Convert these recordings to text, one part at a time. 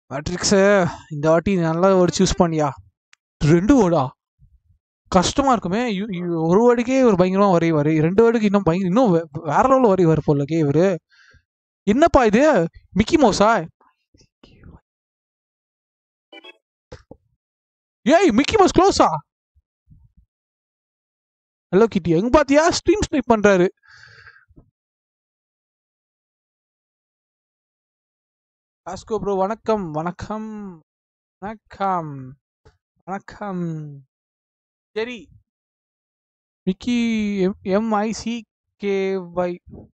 Matrix இந்த வாட்டி நல்லா வேர்டு சூஸ் பண்ணியா ரெண்டு வேர்டா கஷ்டமா இருக்குமே இ- இ- ஒரு வேர்டுக்கே ஒரு பயங்கரமா வரைவாரு ரெண்டு வேர்டுக்கு இன்னும் பயங்கர இன்னும் வே- வேற லெவலில் வரைவார் போலக்கே இவரு என்னப்பா இது மிக்கி மோஸா ஏய் மிக்கி மவுஸ் க்ளோஸா ஹலோ கிட்டி எங்க பாத்தியா ஸ்ட்ரீம் ஸ்னைப் பண்றாரு ஆஸ்கோ ப்ரோ வணக்கம் வணக்கம் வணக்கம் வணக்கம் சரி Mickey M MIC K Y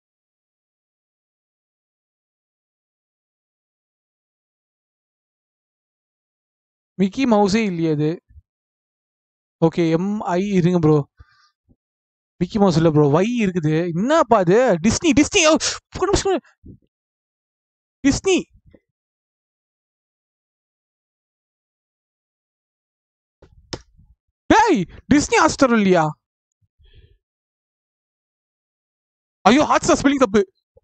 Mickey மவுஸே இல்லையே அது ஓகே எம்ஐ இருங்க ப்ரோ மிக்கி மவுஸ் இல்ல ப்ரோ வை இருக்குது என்னப்பா அது டிஸ்னி டிஸ்னி ஓ, புக்கு, புக்கு. டிஸ்னி டேய் டிஸ்னி ஹாட்ஸ்டார் இல்லையா ஐயோ ஹாட்ஸ்டார் ஸ்பெல்லிங் தப்பு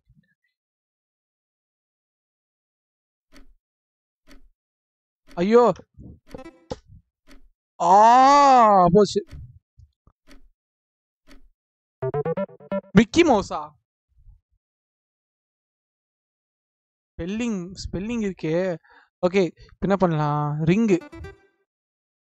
ஐயோ ஆ போச்சு மிக்கி மவுஸா ஸ்பெல்லிங் ஸ்பெல்லிங் இருக்கே ஓகே என்ன பண்ணலாம் ரிங்கு